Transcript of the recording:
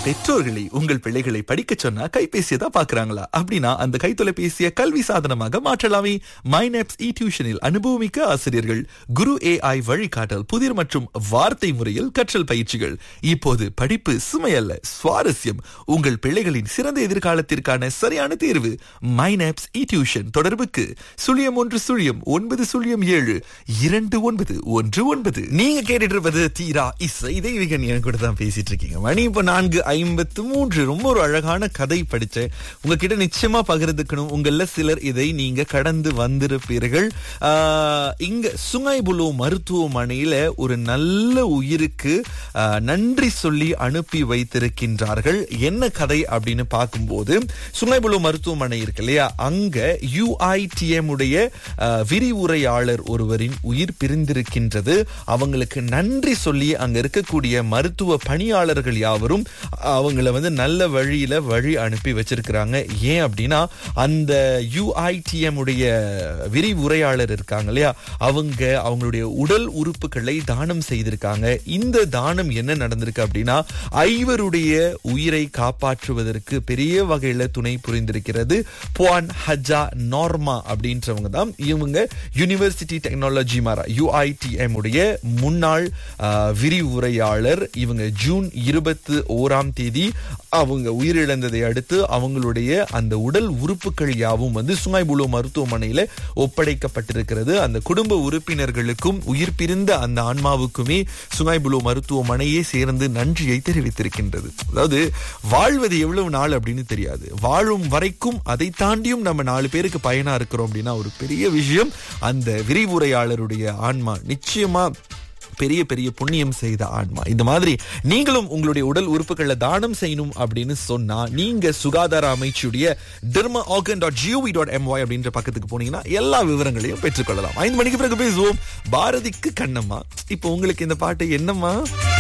பெற்றோர்களை உங்கள் பிள்ளைகளை படிக்க சொன்னா கைபேசியை தான் பாக்குறாங்களா அப்படின்னா அந்த கைத்தொலைபேசியை கல்வி சாதனமாக மாற்றலாமே மைனப்ஸ் இ டியூஷனில் அனுபவமிக்க ஆசிரியர்கள் குரு ஏஐ வழிகாட்டல் புதிர் மற்றும் வார்த்தை முறையில் கற்றல் பயிற்சிகள் இப்போது படிப்பு சுமையல்ல சுவாரஸ்யம் உங்கள் பிள்ளைகளின் சிறந்த எதிர்காலத்திற்கான சரியான தேர்வு மைனப்ஸ் இ டியூஷன் தொடர்புக்கு சுழியம் ஒன்று சுழியம் ஒன்பது சுழியம் ஏழு இரண்டு ஒன்பது ஒன்று ஒன்பது நீங்க கேட்டுட்டு இருப்பது தீரா இசை தெய்வீகன் என் கூட தான் பேசிட்டு இருக்கீங்க மணி இப்ப நான்கு ஐம்பத்து மூன்று ரொம்ப ஒரு அழகான கதை படிச்சேன் உங்ககிட்ட நிச்சயமா பகிர்ந்துக்கணும் உங்கள சிலர் இதை நீங்க கடந்து வந்திருப்பீர்கள் ஆஹ், இங்க சுங்கைபுலு மருத்துவமனையில ஒரு நல்ல உயிருக்கு ஆஹ், நன்றி சொல்லி அனுப்பி வைத்திருக்கின்றார்கள் என்ன கதை அப்படின்னு பார்க்கும்போது சுங்கைபுலு மருத்துவமனை இருக்கு இல்லையா அங்க யுஐடிஎம் உடைய ஆஹ், விரிவுரையாளர் ஒருவரின் உயிர் பிரிந்திருக்கின்றது அவங்களுக்கு நன்றி சொல்லி அங்க இருக்கக்கூடிய மருத்துவ பணியாளர்கள் யாவரும் அவங்கள வந்து நல்ல வழியில வழி அனுப்பி வச்சிருக்கிறாங்க ஏன் அப்படின்னா அந்த யுஐடிஎம் உடைய விரிவுரையாளர் இருக்காங்க இல்லையா அவங்க அவங்களுடைய உடல் உறுப்புகளை தானம் செய்திருக்காங்க இந்த தானம் என்ன நடந்திருக்கு அப்படின்னா ஐவருடைய உயிரை காப்பாற்றுவதற்கு பெரிய வகையில துணை புரிந்திருக்கிறது புவான் ஹஜா நார்மா அப்படின்றவங்க தான் இவங்க யுனிவர்சிட்டி டெக்னாலஜி மாரா யுஐடிஎம் உடைய முன்னாள் ஆஹ், விரிவுரையாளர் இவங்க ஜூன் இருபத்து ஓராம் தேதி அவங்க உயிரிழந்ததை அடுத்து அவங்களுடைய அந்த உடல் உறுப்புகள் யாவும் வந்து சுங்காய்புலோ மருத்துவமனையில ஒப்படைக்கப்பட்டிருக்கிறது அந்த குடும்ப உறுப்பினர்களுக்கும் உயிர் பிரிந்த அந்த ஆன்மாவுக்குமே சுங்காய்புலோ மருத்துவமனையே சேர்ந்து நன்றியை தெரிவித்திருக்கின்றது அதாவது வாழ்வது எவ்வளவு நாள் அப்படின்னு தெரியாது வாழும் வரைக்கும் அதை தாண்டியும் நம்ம நாலு பேருக்கு பயனா இருக்கிறோம் அப்படின்னா ஒரு பெரிய விஷயம் அந்த விரிவுரையாளருடைய ஆன்மா நிச்சயமா பெரிய பெரிய புண்ணியம் செய்த ஆன்மா இந்த மாதிரி நீங்களும் உங்களுடைய உடல் உறுப்புகளை தானம் செய்யணும் அப்படின்னு சொன்னா நீங்க சுகாதார அமைச்சுடைய derma organ dot gov dot MY அப்படின்ற பக்கத்துக்கு போனீங்கன்னா எல்லா விவரங்களையும் பெற்றுக்கொள்ளலாம் ஐந்து மணிக்கு பிறகு பேசுவோம் பாரதிக்கு கண்ணம்மா இப்போ உங்களுக்கு இந்த பாட்டு என்னம்மா